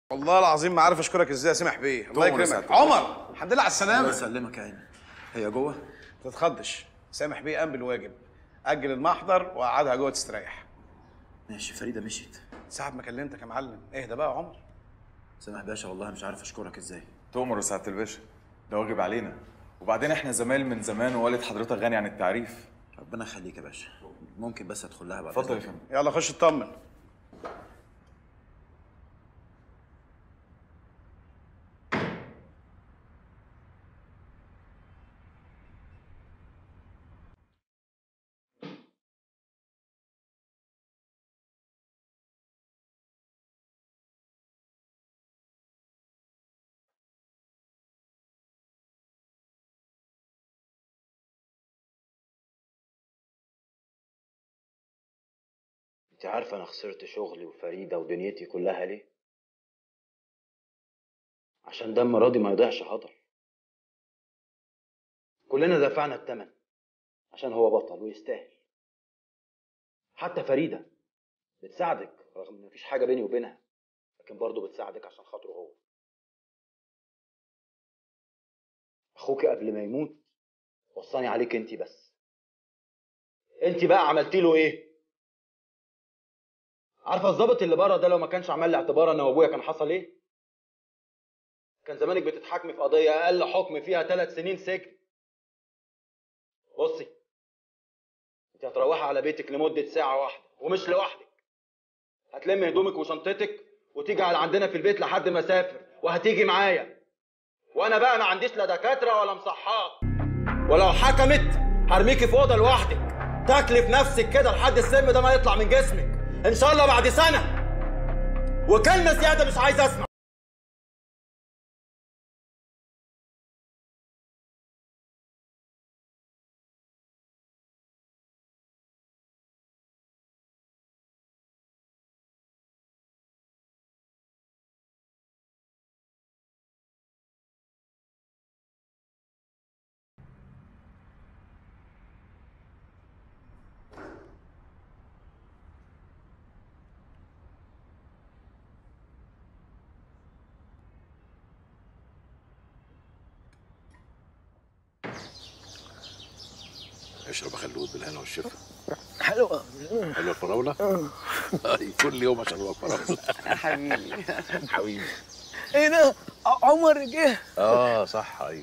والله العظيم ما عارف اشكرك ازاي يا سامح بيه الله تؤمر يا يكرمك سعادة عمر الحمد لله على الله السلامه يسلمك يا عيني هي جوه ما تتخضش سامح بيه قام بالواجب اجل المحضر وقعدها جوه تستريح ماشي فريده مشيت ساعة ما كلمتك يا معلم اهدى بقى يا عمر سامح باشا والله مش عارف اشكرك ازاي تؤمر يا سعاده الباشا ده واجب علينا وبعدين احنا زمايل من زمان ووالد حضرتك غني عن التعريف ربنا يخليك يا باشا ممكن بس ادخل لها بعد اتفضل يا إذنك؟ فندم يلا خش اطمن انت عارفه انا خسرت شغلي وفريده ودنيتي كلها ليه عشان دم راضي ما يضيعش هدر كلنا دفعنا الثمن عشان هو بطل ويستاهل حتى فريده بتساعدك رغم ان مفيش حاجه بيني وبينها لكن برضه بتساعدك عشان خاطره هو اخوك قبل ما يموت وصاني عليك انت بس انت بقى عملتي له ايه عارفه الظابط اللي بره ده لو ما كانش عمل لي اعتبار انا وابويا كان حصل ايه كان زمانك بتتحاكمي في قضيه اقل حكم فيها ثلاث سنين سجن بصي انت هتروحي على بيتك لمده ساعه واحده ومش لوحدك هتلمي هدومك وشنطتك وتيجي على عندنا في البيت لحد ما اسافر وهتيجي معايا وانا بقى ما عنديش لا دكاتره ولا مصحات ولو حكمت هرميكي في اوضه لوحدك تاكلي في نفسك كده لحد السم ده ما يطلع من جسمك ان شاء الله بعد سنه وكلمه زياده مش عايز اسمع اشرب يا خلود بالهنا والشفا حلوة حلوه الفراوله أي، كل يوم عشان هو فراوله حبيبي حبيبي ايه ده ع- عمر جه اه صح ايوه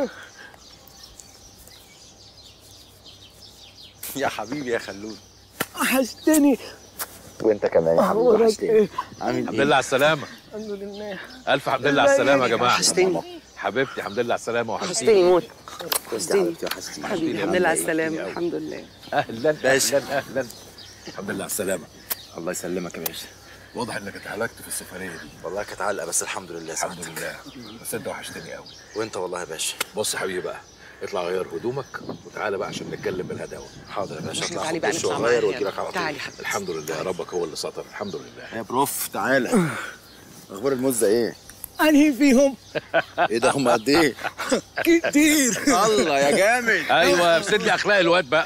يا حبيبي يا خلود وحشتني وانت كمان يا حبيبي اخبارك وحشتني ايه عامل الحمد ايه لله على السلامه الحمد لله الف حمد لله على السلامه يا جماعه وحشتني حبيبتي الحمد لله على السلامه وحشتيني وحشتني موت كنت يا حبيبتي وحشتيني حبيبي الحمد لله على السلامة الحمد لله اهلا باشا. اهلا اهلا الحمد لله على السلامه الله يسلمك يا باشا واضح انك اتهلكت في السفريه دي والله كانت علقه بس الحمد لله الحمد سعادتك. لله بس انت وحشتني قوي وانت والله يا باشا بص يا حبيبي بقى اطلع غير هدومك وتعالى بقى عشان نتكلم بالهداوه حاضر يا باشا اطلع تعالي خد بقى دش نطلع وأغير معايا. واجي لك على طول تعالي حبيبتي. الحمد لله ربك هو اللي ستر الحمد لله يا بروف تعالى اخبار المزه ايه؟ انهي فيهم ايه ده هم قد ايه؟ كتير الله يا جامد ايوه افسد لي اخلاق الواد بقى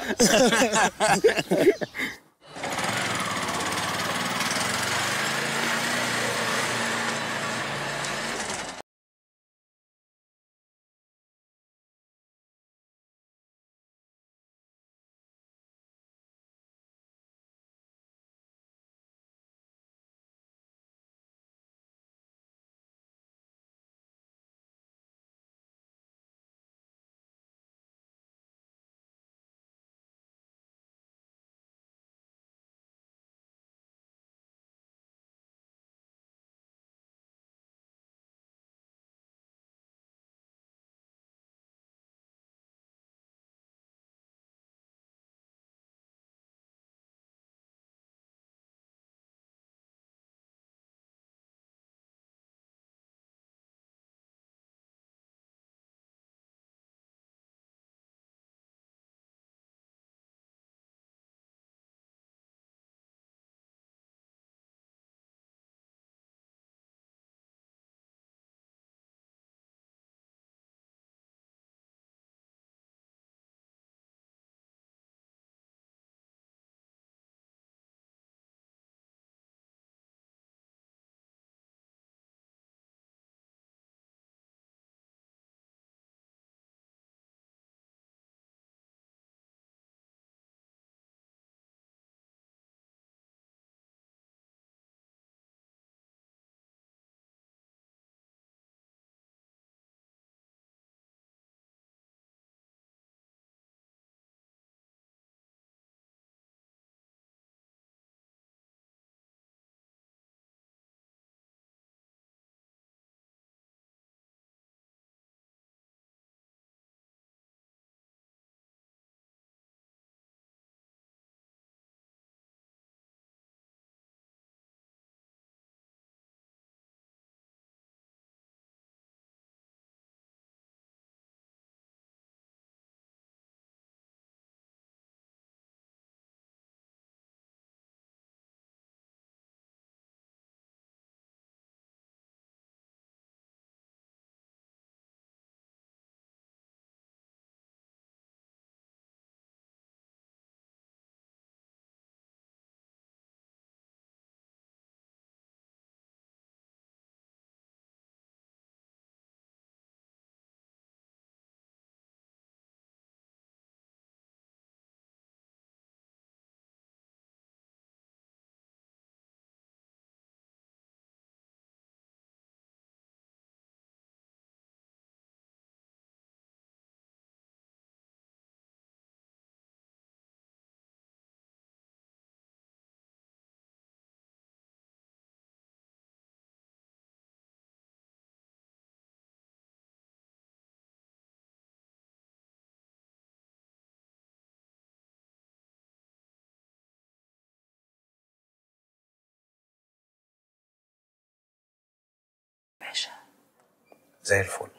زي الفل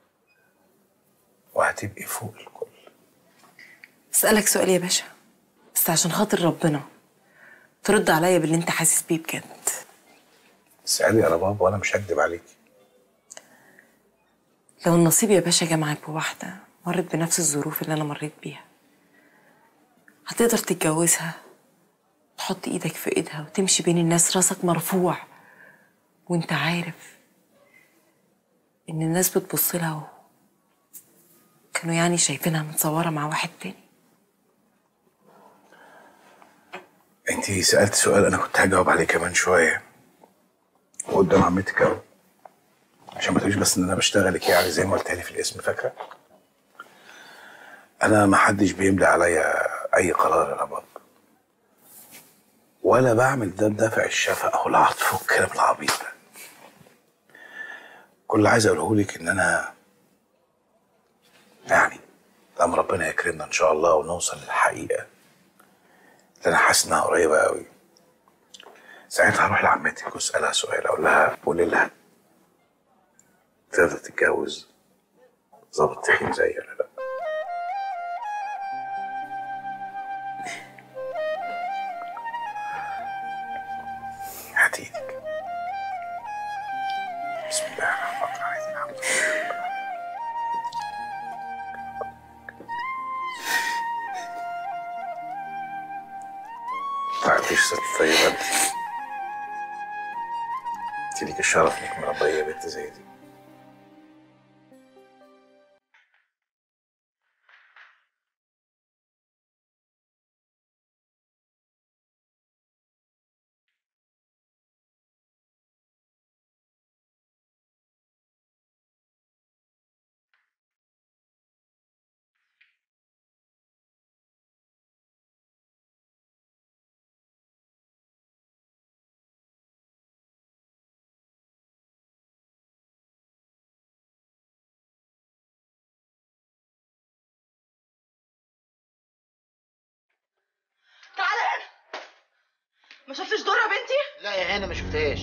وهتبقي فوق الكل اسالك سؤال يا باشا بس عشان خاطر ربنا ترد عليا باللي انت حاسس بيه بجد اسألي يا رباب وانا مش هكدب عليكي لو النصيب يا باشا جه معاك بواحده مرت بنفس الظروف اللي انا مريت بيها هتقدر تتجوزها تحط ايدك في ايدها وتمشي بين الناس راسك مرفوع وانت عارف ان الناس بتبص لها و... كانوا يعني شايفينها متصوره مع واحد تاني انتي سألت سؤال انا كنت هجاوب عليه كمان شوية وقدام عمتك اهو عشان ما تقوليش بس ان انا بشتغلك يعني زي ما قلت لي في الاسم فاكرة انا ما حدش بيملي عليا اي قرار يا رباب ولا بعمل ده بدافع الشفقة او العطف والكلام العبيط ده كل اللي عايز اقوله لك ان انا يعني لما ربنا يكرمنا ان شاء الله ونوصل للحقيقه اللي انا حاسس انها قريبه قوي ساعتها هروح لعمتك واسالها سؤال اقول لها قولي لها تقدر تتجوز ظابط تخين زيي ولا لا هات ايدك بسم الله الرحمن الرحيم الحمد لله تعرفيش ست طيبة انت انت ليك الشرف انك مربية بنت زي دي تعالى هنا ما شفتش دور يا بنتي لا يا هاني ما شفتهاش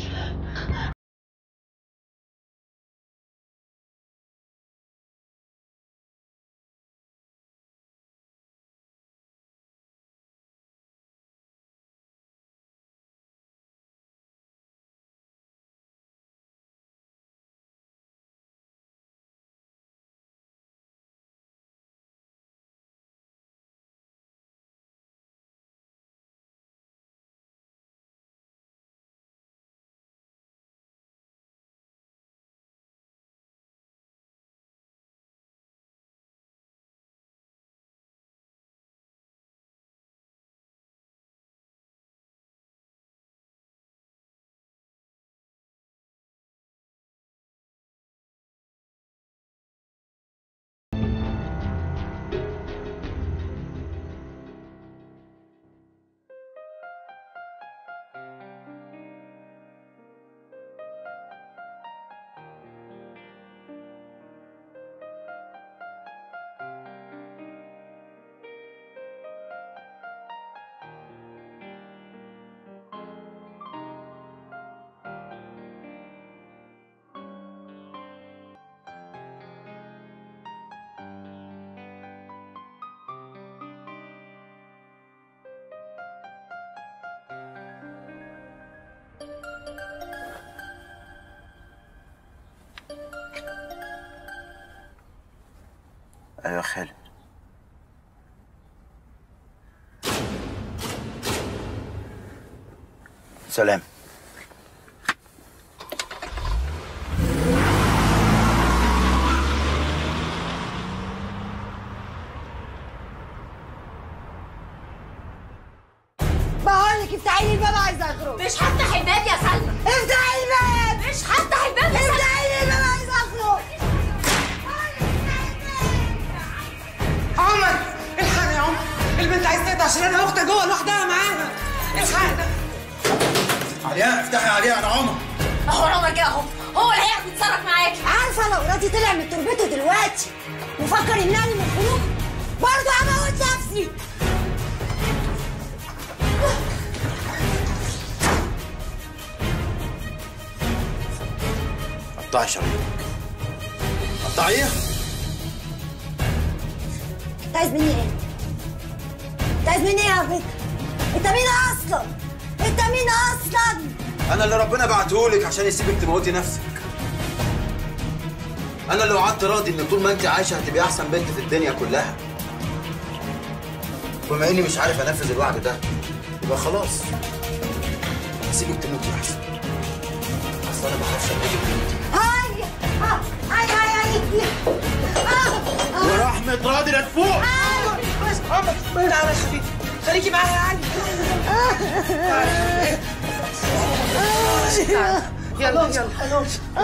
ايوه يا خالد سلام بقول لك افتحي لي الباب عايزه اخرج مش هفتح الباب يا سلمى افتحي الباب مش هفتح الباب يا سلمى افتحي لي الباب عايزه اخرج عمر الحق يا عمر البنت عايز تقطع شريانها اختها جوه لوحدها معاها الحق علياء افتحي علياء انا عمر اهو عمر جه اهو هو اللي هيعرف يتصرف معاكي عارفه لو راضي طلع من تربته دلوقتي وفكر يمنعني من الخروج برضه هموت نفسي قطعي شرايينك هتقطعيها انت عايز مني ايه؟ انت عايز مني ايه يا بك؟ انت مين اصلا؟ انت مين اصلا؟ انا اللي ربنا بعتهولك عشان يسيبك تموتي نفسك انا اللي وعدت راضي ان طول ما انت عايشه هتبقي احسن بنت في الدنيا كلها بما اني مش عارف انفذ الوعد ده يبقى خلاص هسيبك تموتي احسن اصل انا ما اعرفش اقول هاي آه، هاي هاي هاي آه، آه. ورحمه راضي لا تفوق بس عمرك بعيد عني يا حبيبي خليكي معايا يا علي يلا يلا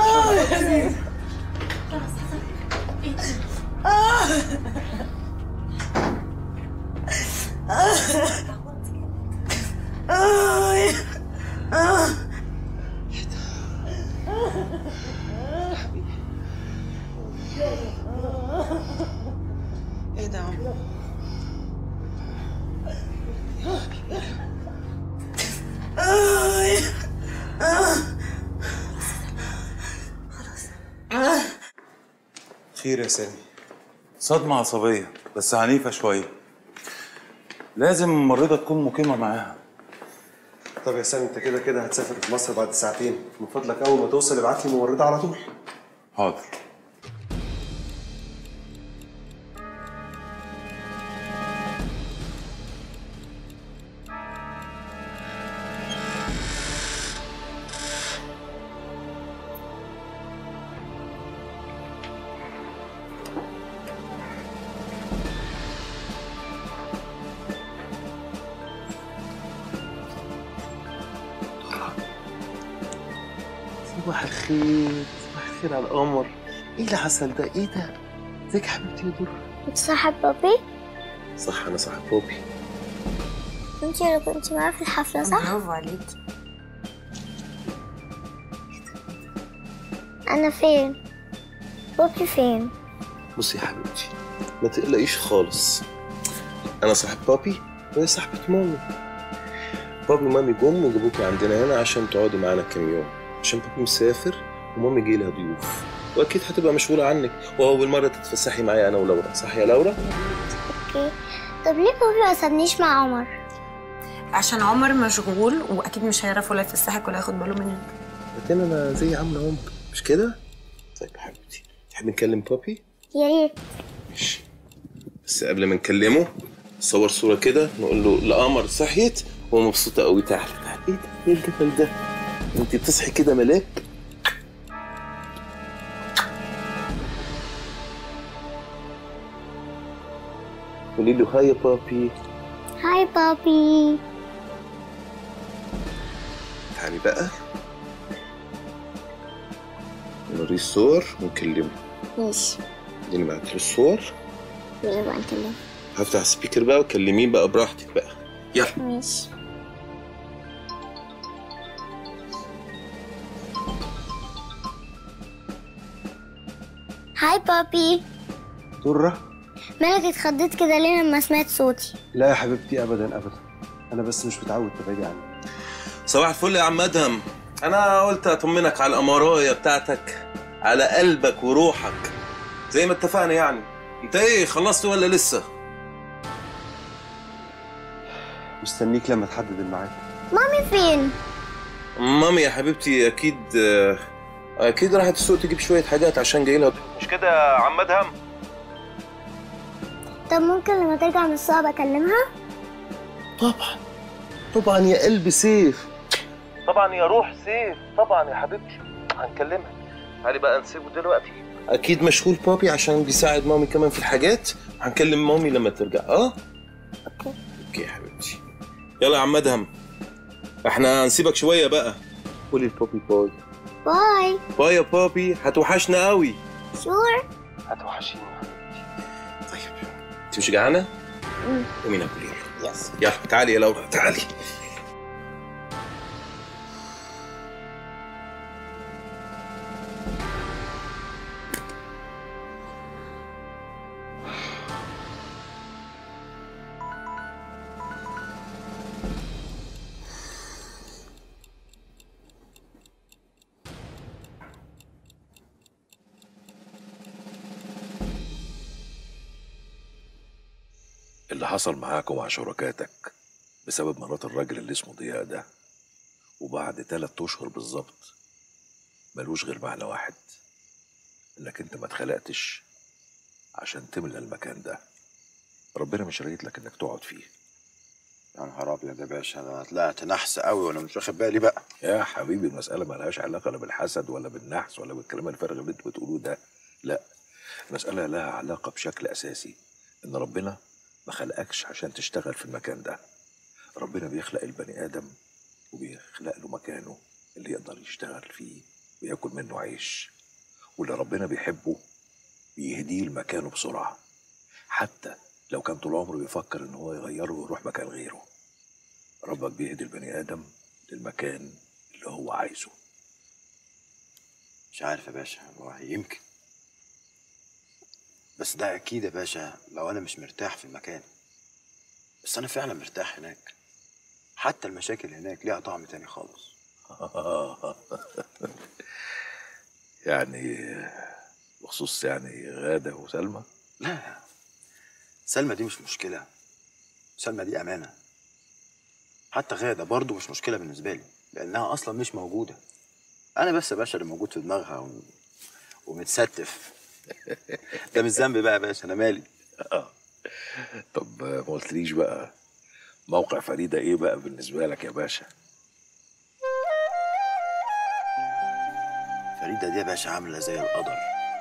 ايه ده يا عمر خير يا سامي صدمة عصبية بس عنيفة شوية لازم الممرضة تكون مقيمة معاها طب يا سامي انت كده كده هتسافر في مصر بعد ساعتين من فضلك اول ما توصل ابعت لي ممرضه على طول حاضر صباح الخير صباح الخير على القمر ايه اللي حصل ده ايه ده ازيك يا حبيبتي يا دور انت صاحب بابي صح انا صاحب بوبي انت اللي كنت معاه في الحفلة صح؟ برافو عليكي انا فين؟ بابي فين؟ بصي يا حبيبتي ما تقلقيش خالص انا صاحب بابي وهي صاحبة مامي بابي ومامي جم وجابوكي عندنا هنا عشان تقعدي معانا كام يوم عشان بابي مسافر ومامي جاي لها ضيوف واكيد هتبقى مشغولة عنك وهو بالمرة تتفسحي معايا انا ولورا صح يا لورا؟ اوكي طب ليه بابي ما سابنيش مع عمر؟ عشان عمر مشغول واكيد مش هيعرف ولا يفسحك ولا ياخد باله منك لكن انا زي عم عمر مش كده؟ طيب يا حبيبتي تحبي نكلم بابي؟ يا ريت ماشي بس قبل ما نكلمه صور صورة كده نقول له القمر صحيت ومبسوطة قوي تعالى تعالى ايه ده؟ ايه الجمال ده؟ انت بتصحي كده ملاك؟ قولي له هاي يا بابي هاي بابي تعالي بقى نوريه الصور ونكلمه ماشي اديني بعت له الصور يلا بقى نكلم هفتح السبيكر بقى وكلميه بقى براحتك بقى يلا ماشي هاي بابي درة مالك اتخضيت كده ليه لما سمعت صوتي لا يا حبيبتي ابدا ابدا انا بس مش متعود تبعدي عني صباح الفل يا عم ادهم انا قلت اطمنك على الامرايه بتاعتك على قلبك وروحك زي ما اتفقنا يعني انت ايه خلصت ولا لسه مستنيك لما تحدد الميعاد مامي فين مامي يا حبيبتي اكيد آه، اكيد راحت السوق تجيب شويه حاجات عشان جاي لها مش كده يا عم ادهم طب ممكن لما ترجع من السوق بكلمها طبعا طبعا يا قلب سيف طبعا يا روح سيف طبعا يا حبيبتي هنكلمها تعالي بقى نسيبه دلوقتي اكيد مشغول بابي عشان بيساعد مامي كمان في الحاجات هنكلم مامي لما ترجع اه اوكي اوكي يا حبيبتي يلا يا عم ادهم احنا هنسيبك شويه بقى قولي لبابي باي باي باي يا بابي هتوحشنا قوي شور هتوحشيني طيب انت مش جعانه؟ قومي ناكل يلا يس يلا تعالي يا لورا تعالي اللي حصل معاك ومع شركاتك بسبب مرات الراجل اللي اسمه ضياء ده وبعد تلات اشهر بالظبط ملوش غير معنى واحد انك انت ما اتخلقتش عشان تملى المكان ده ربنا مش رايد لك انك تقعد فيه يا نهار ابيض يا باشا انا طلعت نحس قوي وانا مش واخد بالي بقى يا حبيبي المسألة ملهاش علاقة لا بالحسد ولا بالنحس ولا بالكلام الفارغ اللي انتوا بتقولوه ده لا المسألة لها علاقة بشكل أساسي إن ربنا ما خلقكش عشان تشتغل في المكان ده ربنا بيخلق البني آدم وبيخلق له مكانه اللي يقدر يشتغل فيه وياكل منه عيش واللي ربنا بيحبه بيهديه لمكانه بسرعة حتى لو كان طول عمره بيفكر إن هو يغيره ويروح مكان غيره ربك بيهدي البني آدم للمكان اللي هو عايزه مش عارف يا باشا هو يمكن بس ده اكيد يا باشا لو انا مش مرتاح في المكان بس انا فعلا مرتاح هناك حتى المشاكل هناك ليها طعم تاني خالص يعني بخصوص يعني غادة وسلمى لا سلمى دي مش مشكلة سلمى دي أمانة حتى غادة برضو مش مشكلة بالنسبة لي لأنها أصلا مش موجودة أنا بس يا باشا اللي موجود في دماغها و... ومتستف ده مش ذنبي بقى يا باشا أنا مالي طب ما قلتليش بقى موقع فريدة ايه بقى بالنسبة لك يا باشا فريدة دي يا باشا عاملة زي القدر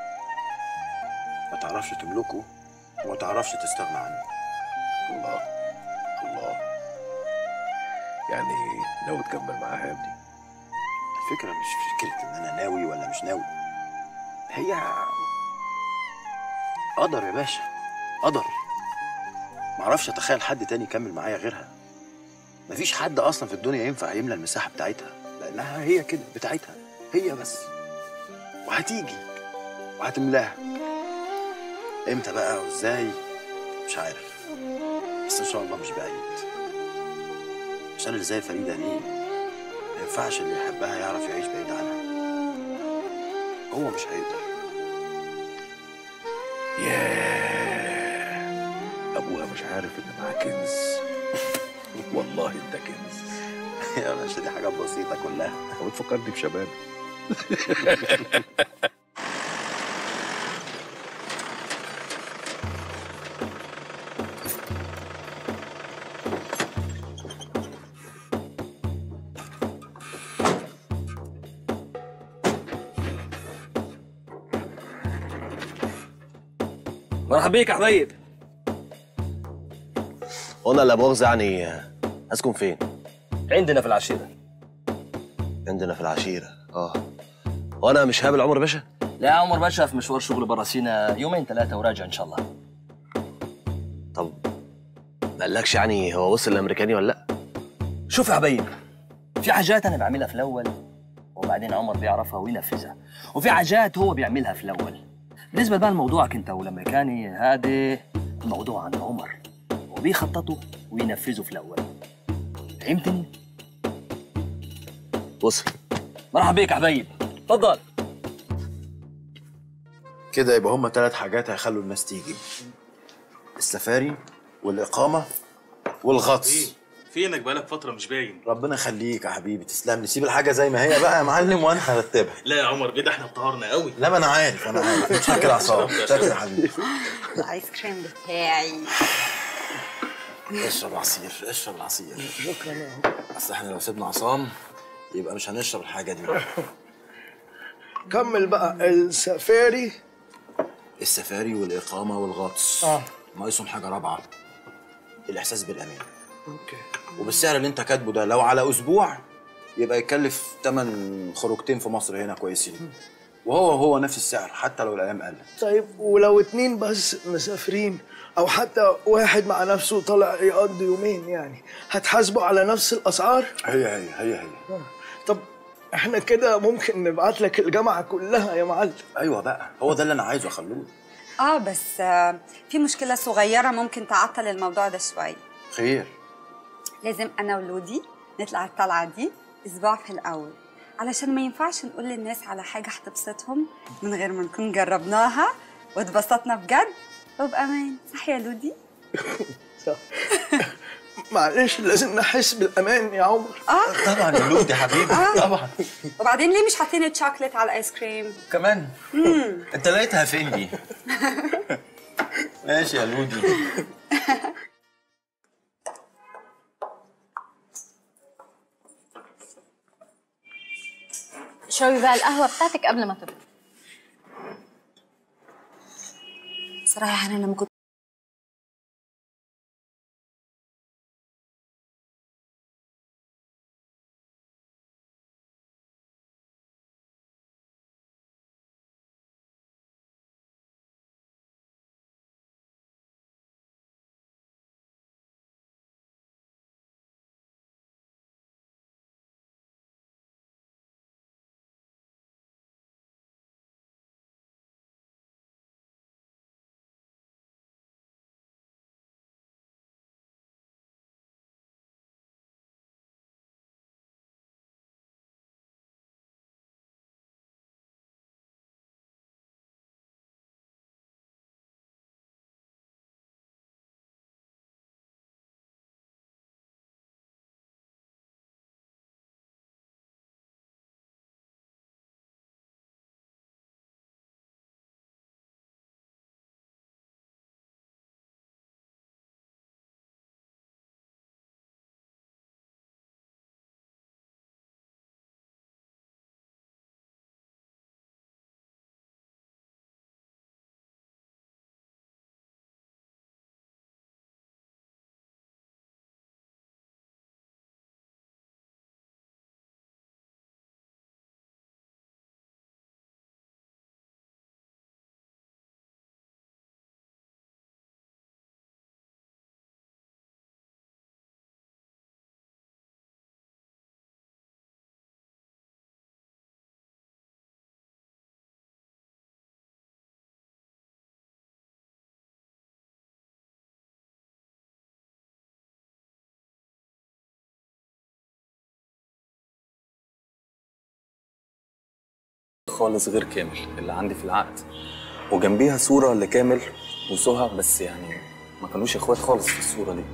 ما تعرفش تملكه وما تعرفش تستغنى عنه الله الله يعني ناوي تكمل معاها يا ابني الفكرة مش فكرة إن أنا ناوي ولا مش ناوي هي قدر يا باشا قدر معرفش أتخيل حد تاني يكمل معايا غيرها مفيش حد أصلا في الدنيا ينفع يملى المساحة بتاعتها لأنها هي كده بتاعتها هي بس وهتيجي وهتملاها امتى بقى وازاي مش عارف بس ان شاء الله مش بعيد عشان اللي زي فريده دي ما ينفعش اللي يحبها يعرف يعيش بعيد عنها هو مش هيقدر ياه ابوها مش عارف ان معاه كنز والله انت كنز يا باشا دي حاجات بسيطه كلها بتفكرني بشباب مرحبا بيك يا حبيب قلنا لا مؤاخذة يعني هسكن فين؟ عندنا في العشيرة عندنا في العشيرة اه وانا مش هقابل عمر باشا؟ لا عمر باشا في مشوار شغل برا سينا يومين ثلاثة وراجع إن شاء الله طب ما قالكش يعني هو وصل الامريكاني ولا لا؟ شوف يا حبيب في حاجات أنا بعملها في الأول وبعدين عمر بيعرفها وينفذها وفي حاجات هو بيعملها في الأول بالنسبة بقى لموضوعك أنت والأمريكاني هذا الموضوع عند عمر وبيخططه وينفذه في الأول فهمتني؟ وصل مرحبا بيك يا حبيب تفضل كده يبقى هما ثلاث حاجات هيخلوا الناس تيجي السفاري والاقامه والغطس فينك بقالك فترة مش باين ربنا يخليك يا حبيبي تسلم لي سيب الحاجه زي ما هي بقى يا معلم وانا هرتبها لا يا عمر كده احنا اتطهرنا قوي لا ما انا عارف انا عارف مش هاكل اعصاب شكرا يا حبيبي الايس كريم بتاعي اشرب عصير اشرب العصير شكرا اصل احنا لو سيبنا عصام يبقى مش هنشرب الحاجه دي كمل بقى السفاري السفاري والاقامه والغطس اه ناقصهم حاجه رابعه الاحساس بالامان اوكي وبالسعر اللي انت كاتبه ده لو على اسبوع يبقى يكلف تمن خروجتين في مصر هنا كويسين وهو هو نفس السعر حتى لو الايام قلت طيب ولو اتنين بس مسافرين او حتى واحد مع نفسه طالع يقضي يومين يعني هتحاسبوا على نفس الاسعار هي هي هي هي آه. طب احنا كده ممكن نبعت لك الجامعه كلها يا معلم ايوه بقى هو ده اللي انا عايزه اخلوه اه بس آه، في مشكلة صغيرة ممكن تعطل الموضوع ده شوي خير لازم أنا ولودي نطلع الطلعة دي أسبوع في الأول علشان ما ينفعش نقول للناس على حاجة هتبسطهم من غير ما نكون جربناها واتبسطنا بجد وبأمان صح يا لودي؟ معلش لازم نحس بالامان يا عمر اه طبعا يا لودي حبيبي آه. طبعا وبعدين ليه مش حاطين الشوكليت على الايس كريم كمان مم. انت لقيتها فين دي ماشي يا لودي اشربي بقى القهوة بتاعتك قبل ما تبقى صراحه انا لما كنت خالص غير كامل اللي عندي في العقد وجنبيها صورة لكامل وسهى بس يعني ما كانوش اخوات خالص في الصورة دي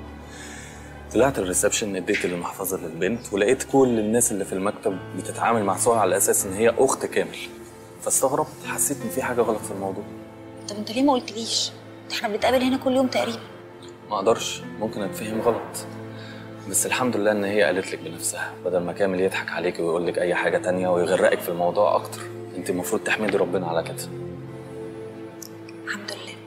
طلعت الريسبشن اديت المحفظة للبنت ولقيت كل الناس اللي في المكتب بتتعامل مع سهى على اساس ان هي اخت كامل فاستغربت حسيت ان في حاجة غلط في الموضوع طب انت ليه ما قلتليش ده احنا بنتقابل هنا كل يوم تقريبا ما اقدرش ممكن اتفهم غلط بس الحمد لله ان هي قالت لك بنفسها بدل ما كامل يضحك عليك ويقول لك اي حاجه تانية ويغرقك في الموضوع اكتر انت المفروض تحمدي ربنا على كده الحمد لله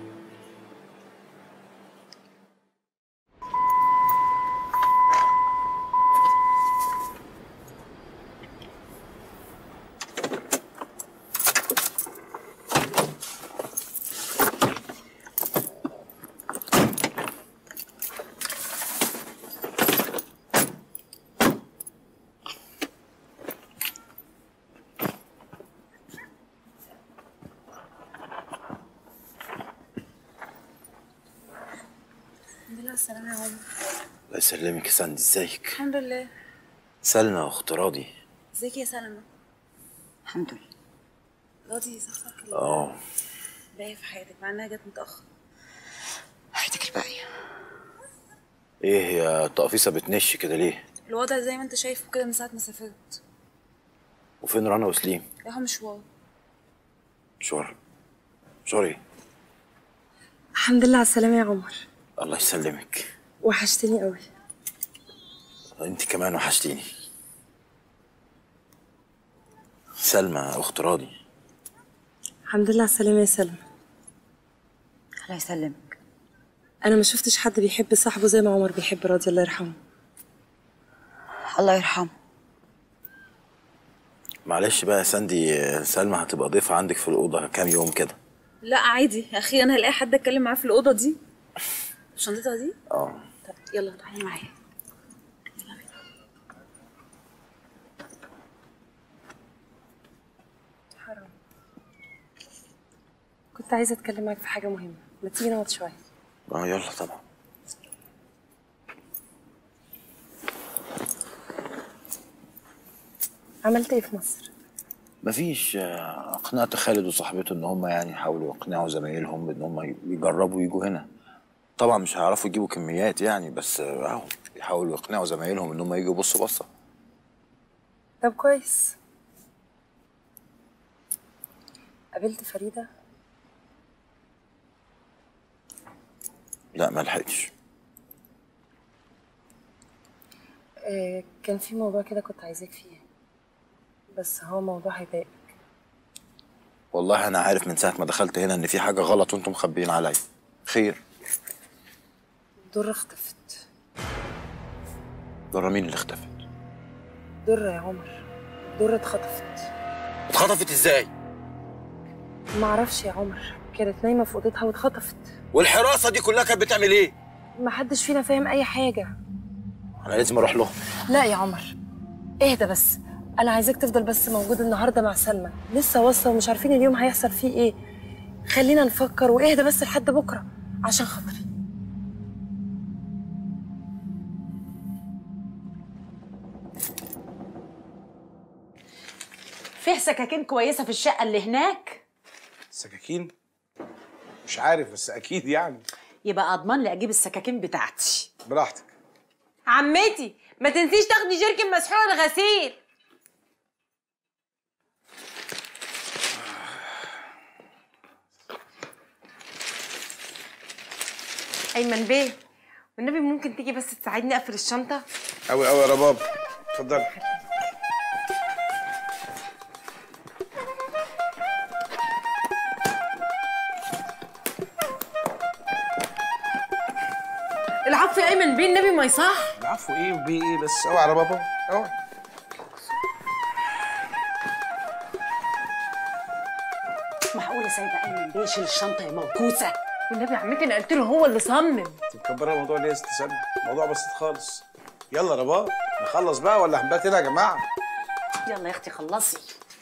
الحمد لله على السلامة يا عمر الله يسلمك يا ساندي ازيك الحمد لله سلمى اخت راضي ازيك يا سلمى الحمد لله راضي صاحبك اللي اه باقية في حياتك مع انها جت متأخر حياتك الباقية ايه هي التقفيصه بتنش كده ليه الوضع زي ما انت شايفه كده من ساعة ما سافرت وفين رنا وسليم راحوا مشوار مشوار مشوار ايه الحمد لله على السلامة يا عمر الله يسلمك وحشتني قوي انت كمان وحشتيني سلمى اخت راضي الحمد لله على السلامة يا سلمى الله يسلمك أنا ما شفتش حد بيحب صاحبه زي ما عمر بيحب راضي الله يرحمه الله يرحمه معلش بقى يا ساندي سلمى هتبقى ضيفة عندك في الأوضة كام يوم كده لا عادي اخيرا هلاقي حد اتكلم معاه في الأوضة دي شنطتها دي اه طب يلا تعالي معايا حرام كنت عايزة أتكلم معاك في حاجة مهمة ما تيجي نقعد شوية اه يلا طبعا عملت إيه في مصر؟ مفيش آه، اقنعت خالد وصاحبته ان هم يعني يحاولوا يقنعوا زمايلهم ان هم يجربوا يجوا هنا طبعا مش هيعرفوا يجيبوا كميات يعني بس اهو يحاولوا يقنعوا زمايلهم ان هم يجوا يبصوا بصه طب كويس قابلت فريدة لا ما لحقتش آه كان في موضوع كده كنت عايزاك فيه بس هو موضوع هيضايقك والله انا عارف من ساعه ما دخلت هنا ان في حاجه غلط وانتم مخبيين عليا خير درة اختفت درة مين اللي اختفت درة يا عمر درة اتخطفت اتخطفت ازاي معرفش يا عمر كانت نايمة في أوضتها واتخطفت والحراسه دي كلها كانت بتعمل ايه محدش فينا فاهم أي حاجة انا لازم اروح لهم لا يا عمر اهدى بس أنا عايزاك تفضل بس موجود النهاردة مع سلمى لسه واصلة ومش عارفين اليوم هيحصل فيه إيه خلينا نفكر واهدى بس لحد بكرة عشان خاطري فيه سكاكين كويسه في الشقه اللي هناك سكاكين مش عارف بس اكيد يعني يبقى اضمن لي اجيب السكاكين بتاعتي براحتك عمتي ما تنسيش تاخدي جيركن مسحوق الغسيل ايمن بيه والنبي ممكن تيجي بس تساعدني اقفل الشنطه قوي قوي يا رباب اتفضلي العفو يا ايمن بيه النبي ما يصح العفو ايه وبيه ايه بس اوعى يا رباب اوعى معقوله سايبه ايمن بيه يشيل الشنطه يا موكوسه والنبي يا عمتي انا قلت له هو اللي صمم انت مكبره الموضوع ليه يا ست سلمى الموضوع بسيط خالص يلا يا رباب نخلص بقى ولا هنبات هنا يا جماعه يلا يا اختي خلصي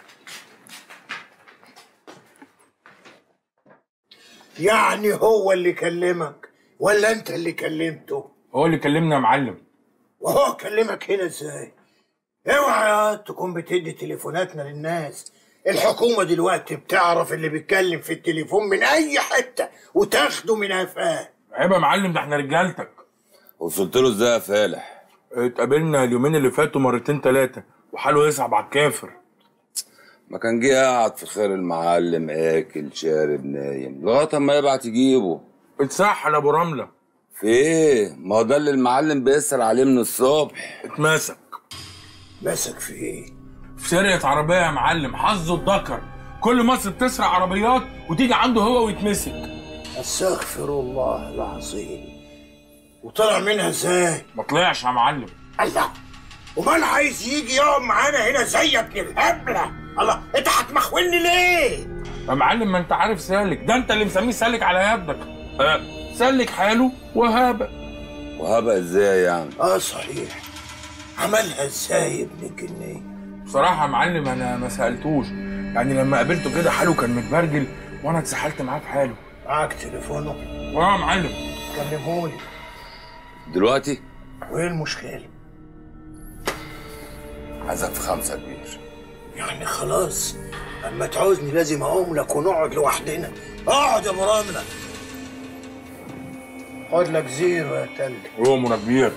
يعني هو اللي كلمك ولا انت اللي كلمته هو اللي كلمنا يا معلم وهو كلمك هنا ازاي اوعى تكون بتدي تليفوناتنا للناس الحكومة دلوقتي بتعرف اللي بيتكلم في التليفون من أي حتة وتاخده من قفاه عيب يا معلم ده احنا رجالتك وصلت له ازاي يا فالح اتقابلنا اليومين اللي فاتوا مرتين تلاتة وحاله يصعب على الكافر ما كان جه قاعد في خير المعلم اكل شارب نايم لغايه اما يبعت يجيبه اتسحل ابو رمله في ايه ما هو ده اللي المعلم بيسأل عليه من الصبح اتمسك مسك في ايه في سرقة عربية يا معلم حظه اتذكر كل مصر بتسرق عربيات وتيجي عنده هو ويتمسك استغفر الله العظيم وطلع منها ازاي ما طلعش يا معلم الله ومال عايز يجي يقعد معانا هنا زي ابن الهبلة الله انت هتمخولني ليه يا معلم ما انت عارف سالك ده انت اللي مسميه سالك على يدك اه سلك حاله وهابة وهبقى ازاي يعني اه صحيح عملها ازاي ابن الجنيه بصراحة يا معلم انا ما سألتوش يعني لما قابلته كده حاله كان متبرجل وانا اتسحلت معاه في حاله معاك تليفونه اه يا معلم كلمهولي دلوقتي وايه المشكلة عايزك في خمسة كبير يعني خلاص اما تعوزني لازم اقوم لك ونقعد لوحدنا اقعد يا ابو رملة خد لك زيرو يا تلج هو منى كبير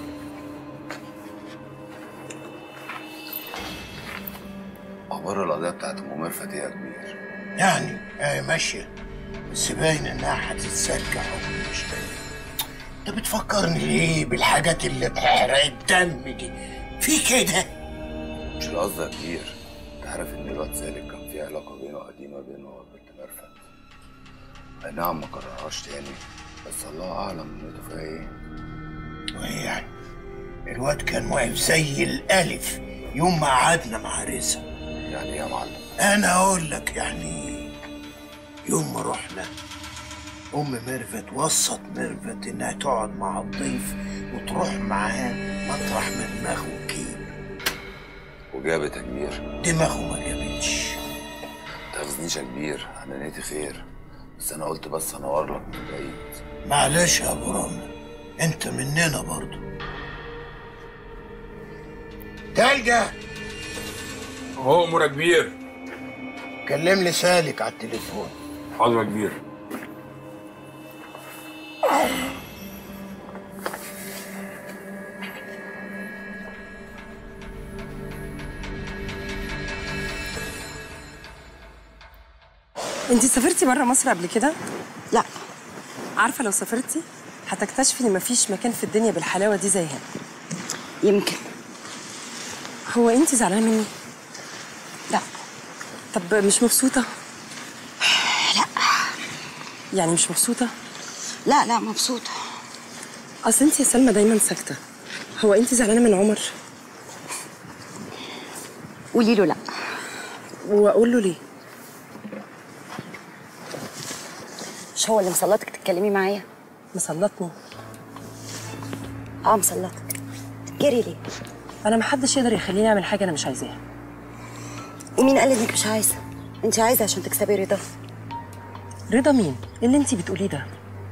اخبار القضيه بتاعت ام ميرفت ايه يا كبير يعني هي ماشية بس باين انها هتتسجع ومش باين انت بتفكرني ليه بالحاجات اللي بتحرق الدم دي في كده مش القصد يا كبير انت عارف ان الواد سالك كان في علاقه بينه قديمه بينه وبنت ميرفت اي نعم ما كررهاش تاني بس الله اعلم نيته فيها ايه وايه يعني الواد كان واقف زي الالف يوم ما قعدنا مع رزا يعني ايه يا معلم انا اقول لك يعني يوم ما رحنا ام ميرفت وصت ميرفت انها تقعد مع الضيف وتروح معاه مطرح ما دماغه كيب وجابت يا كبير دماغه ما جابتش تاخذنيش يا كبير انا نيتي خير بس انا قلت بس انور لك من بعيد معلش يا ابو رمله انت مننا برضو تلجأ هو منى كبير كلم لي سالك على التليفون حاضر يا كبير انت سافرتي بره مصر قبل كده؟ لا عارفه لو سافرتي هتكتشفي ان مفيش مكان في الدنيا بالحلاوه دي زي هنا يمكن هو انت زعلانه مني لا طب مش مبسوطه لا يعني مش مبسوطه لا لا مبسوطه اصل انت يا سلمى دايما ساكته هو انت زعلانه من عمر قولي له لا واقول له ليه مش هو اللي مسلطك تتكلمي معايا مسلطني اه مسلطك تتجري ليه انا محدش يقدر يخليني اعمل حاجه انا مش عايزاها ومين قال انك مش عايزه انت عايزه عشان تكسبي رضا رضا مين ايه اللي انت بتقوليه ده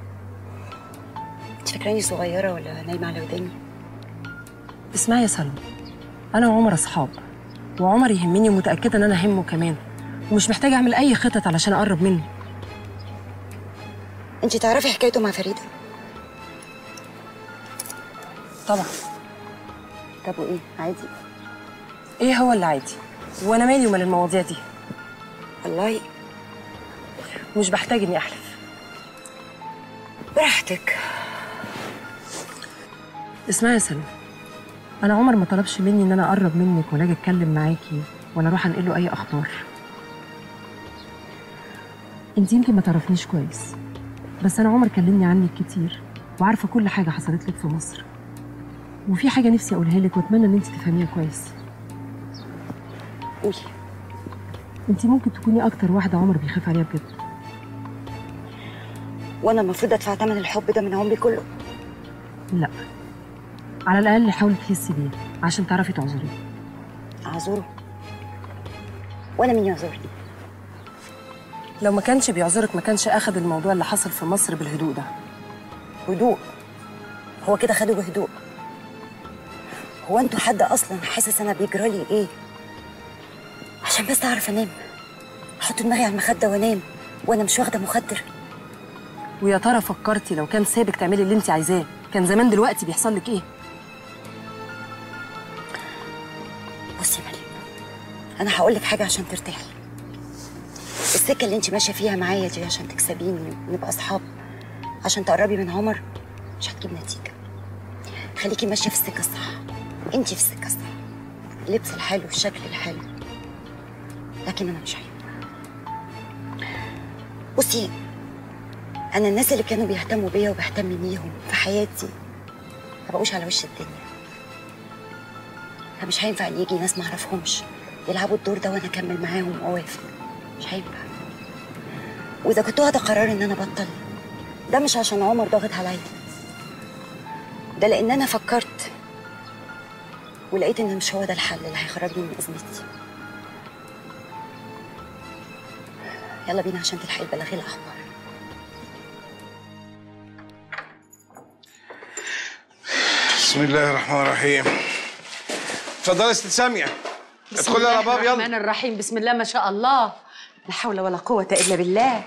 انت فاكراني صغيره ولا نايمه على وداني اسمعي يا سلمى انا وعمر اصحاب وعمر يهمني ومتاكده ان انا اهمه كمان ومش محتاجه اعمل اي خطط علشان اقرب منه انت تعرفي حكايته مع فريده طبعا طب وايه عادي ايه هو اللي عادي وانا مالي ومال المواضيع دي والله مش بحتاج اني احلف براحتك اسمعي يا سلمى انا عمر ما طلبش مني ان انا اقرب منك ولا اجي اتكلم معاكي ولا اروح انقل له اي اخبار انت يمكن ما تعرفنيش كويس بس انا عمر كلمني عنك كتير وعارفه كل حاجه حصلت لك في مصر وفي حاجه نفسي اقولها لك واتمنى ان انت تفهميها كويس قولي انت ممكن تكوني اكتر واحده عمر بيخاف عليها بجد وانا المفروض ادفع ثمن الحب ده من عمري كله لا على الاقل حاولي تحسي بيه عشان تعرفي تعذريه اعذره وانا مين يعذرني لو ما كانش بيعذرك ما كانش اخد الموضوع اللي حصل في مصر بالهدوء ده هدوء هو كده خده بهدوء هو انتوا حد اصلا حاسس انا بيجرى لي ايه عشان بس اعرف انام احط دماغي على المخده وانام وانا مش واخده مخدر ويا ترى فكرتي لو كان سابك تعملي اللي انت عايزاه كان زمان دلوقتي بيحصل لك ايه بصي يا مريم انا هقول لك حاجه عشان ترتاحي السكه اللي انت ماشيه فيها معايا دي عشان تكسبيني ونبقى اصحاب عشان تقربي من عمر مش هتجيب نتيجه خليكي ماشيه في السكه الصح انت في السكه الصح اللبس الحلو الشكل الحلو لكن انا مش عيب بصي انا الناس اللي كانوا بيهتموا بيا وبهتم بيهم في حياتي ما بقوش على وش الدنيا فمش هينفع ان يجي ناس ما اعرفهمش يلعبوا الدور ده وانا اكمل معاهم واوافق مش هينفع واذا كنت واخده قرار ان انا ابطل ده مش عشان عمر ضاغط عليا ده لان انا فكرت ولقيت ان مش هو ده الحل اللي هيخرجني من ازمتي يلا بينا عشان تلحقي البلاغي الاخبار بسم الله الرحمن الرحيم اتفضلي يا ست ساميه ادخلي يا رباب يلا الرحمن الرحيم بسم الله ما شاء الله لا حول ولا قوة إلا بالله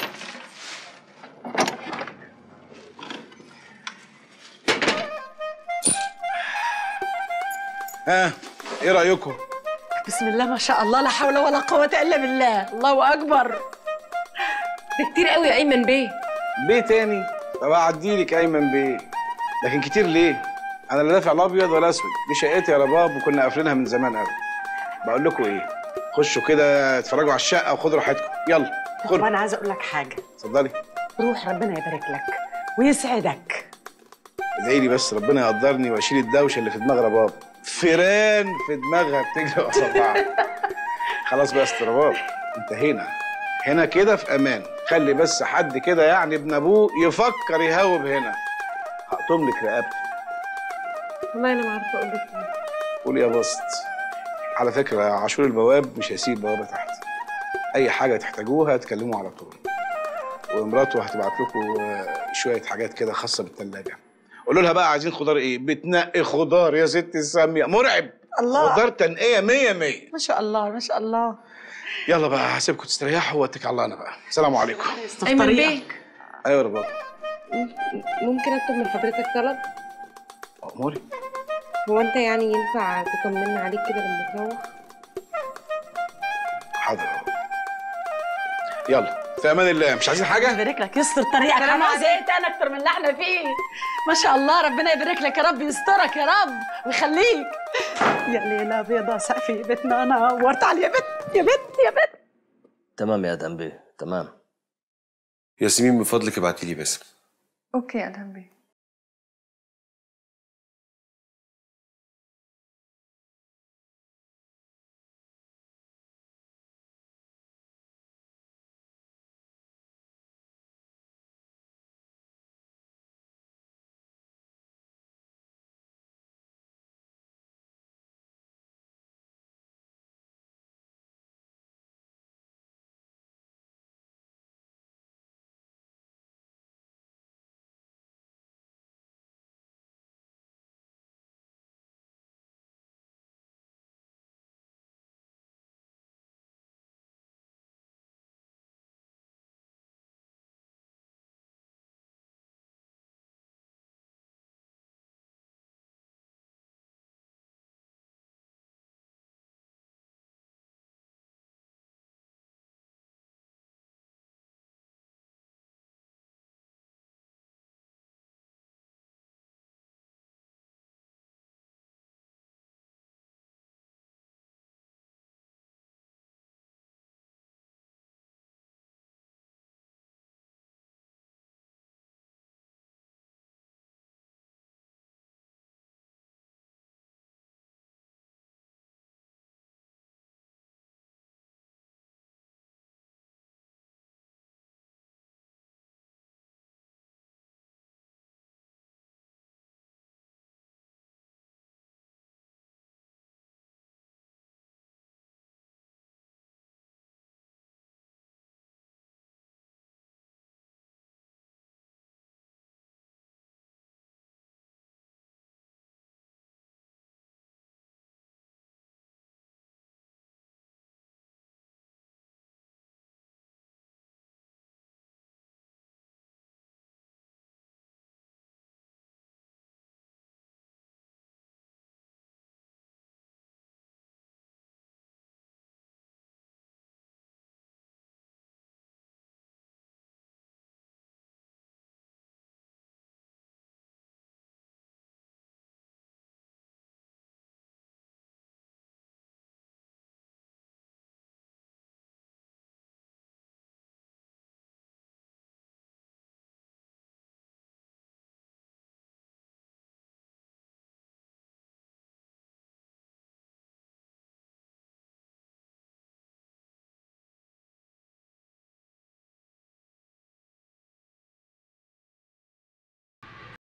ها ايه رايكم بسم الله ما شاء الله لا حول ولا قوة إلا بالله الله أكبر ده كتير قوي يا ايمن بيه بيه تاني طب اعديلك ايمن بيه لكن كتير ليه انا لا دافع لا ابيض ولا اسود دي شقتي يا رباب وكنا قافلينها من زمان قوي بقول لكم ايه خشوا كده اتفرجوا على الشقه وخدوا راحتكم يلا طب خدوا أنا عايزة أقول لك حاجة اتفضلي روح ربنا يبارك لك ويسعدك ادعي لي بس ربنا يقدرني واشيل الدوشه اللي في دماغ رباب فيران في دماغها بتجري ورا بعض خلاص بقى يا أست رباب انتهينا هنا كده في امان خلي بس حد كده يعني ابن ابوه يفكر يهوب هنا هقطم لك رقبتي والله انا ما عارفه اقول لك ايه قول يا بسط على فكره عاشور البواب مش هيسيب بوابه تحت اي حاجه تحتاجوها تكلموا على طول ومراته هتبعت لكم آه، شويه حاجات كده خاصه بالثلاجه قولوا لها بقى عايزين خضار ايه بتنقي خضار يا ست الساميه مرعب الله. خضار تنقيه مية مية ما شاء الله ما شاء الله يلا بقى هسيبكم تستريحوا واتكل على الله انا بقى السلام عليكم ايمن بيه ايوه يا رباب ممكن اطلب من حضرتك طلب اموري هو انت يعني ينفع تطمنا عليك كده لما تروح حاضر يا رب. يلا في امان الله مش عايزين حاجه يبارك لك يستر طريقك سلام انا عليكم. زهقت انا اكتر من اللي احنا فيه ما شاء الله ربنا يبارك لك يا رب يسترك يا رب ويخليك يا ليلى بيضة سقفي بيتنا انا نورت على يا بت يا بت يا بت تمام يا ادهم بيه تمام ياسمين من فضلك ابعتي لي باسم اوكي يا ادهم بيه